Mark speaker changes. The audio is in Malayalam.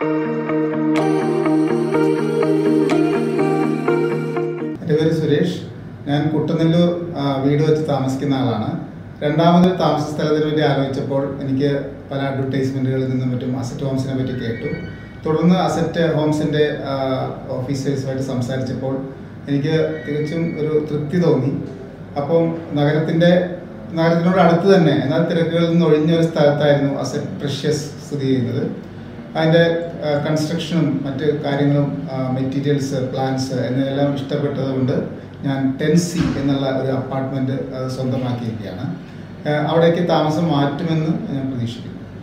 Speaker 1: എൻ്റെ പേര് സുരേഷ് ഞാൻ കുട്ടനെല്ലൂർ ആ, വീട് വെച്ച് താമസിക്കുന്ന ആളാണ് രണ്ടാമത് താമസ സ്ഥലത്തിനെ പറ്റി ആലോചിച്ചപ്പോൾ എനിക്ക് പല അഡ്വർടൈസ്മെൻറ്റുകളിൽ നിന്നും മറ്റും അസറ്റ് ഹോംസിനെ പറ്റി കേട്ടു തുടർന്ന് അസറ്റ് ഹോംസിൻ്റെ ഓഫീസേഴ്സുമായിട്ട് സംസാരിച്ചപ്പോൾ എനിക്ക് തികച്ചും ഒരു തൃപ്തി തോന്നി അപ്പം നഗരത്തിൻ്റെ നഗരത്തിനോട് അടുത്ത് തന്നെ എന്നാൽ തിരക്കുകളിൽ നിന്ന് ഒഴിഞ്ഞ ഒരു സ്ഥലത്തായിരുന്നു അസറ്റ് പ്രഷ്യസ് സ്ഥിതി ചെയ്യുന്നത് അതിൻ്റെ കൺസ്ട്രക്ഷനും മറ്റ് കാര്യങ്ങളും മെറ്റീരിയൽസ് പ്ലാൻസ് എന്നിവയെല്ലാം ഇഷ്ടപ്പെട്ടതുകൊണ്ട് ഞാൻ ടെൻ സി എന്നുള്ള ഒരു അപ്പാർട്ട്മെൻറ്റ് സ്വന്തമാക്കിയിരിക്കുകയാണ് ആ, അവിടേക്ക് താമസം മാറ്റുമെന്ന് ഞാൻ പ്രതീക്ഷിക്കുന്നു